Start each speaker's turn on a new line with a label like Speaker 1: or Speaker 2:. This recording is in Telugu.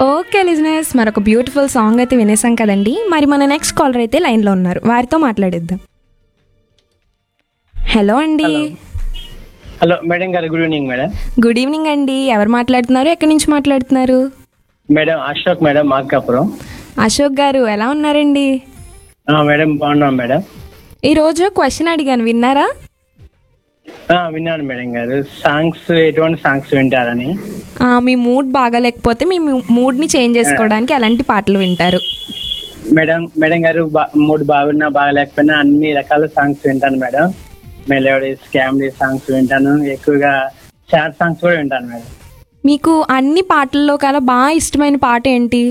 Speaker 1: ఓకే లిజినెస్ మరొక బ్యూటిఫుల్ సాంగ్ అయితే వినేసాం కదండి మరి మన నెక్స్ట్ కాలర్ అయితే లైన్లో ఉన్నారు వారితో మాట్లాడిద్దాం హలో అండి
Speaker 2: హలో మేడం గారు good evening madam
Speaker 1: good evening అండి ఎవరు మాట్లాడుతున్నారు ఎక్కడి నుంచి మాట్లాడుతున్నారు
Speaker 2: మేడం అశోక్ మేడం మార్కాపురం
Speaker 1: అశోక్ గారు ఎలా ఉన్నారండి
Speaker 2: ఆ, మేడం బాగున్నాం మేడం
Speaker 1: ఈరోజు క్వశ్చన్ అడిగాను విన్నారా
Speaker 2: ఆ, విన్నాను మేడం గారు సాంగ్స్ ఎటువంటి సాంగ్స్ వింటారని
Speaker 1: ఆ, మీ మూడ్ బాగాలేకపోతే మీ మూడ్ని చేంజ్ చేసుకోవడానికి ఎలాంటి పాటలు వింటారు
Speaker 2: మేడం మేడం గారు బా- మూడు బాగున్నా బాగలేకపోయినా అన్ని రకాల సాంగ్స్ వింటాను మేడం మెలోడీస్ క్యామిడీ సాంగ్స్ వింటాను ఎక్కువగా సాడ్ సాంగ్స్ కూడా వింటాను మేడం
Speaker 1: మీకు అన్ని పాటల్లో కల బాగా ఇష్టమైన పాట ఏంటి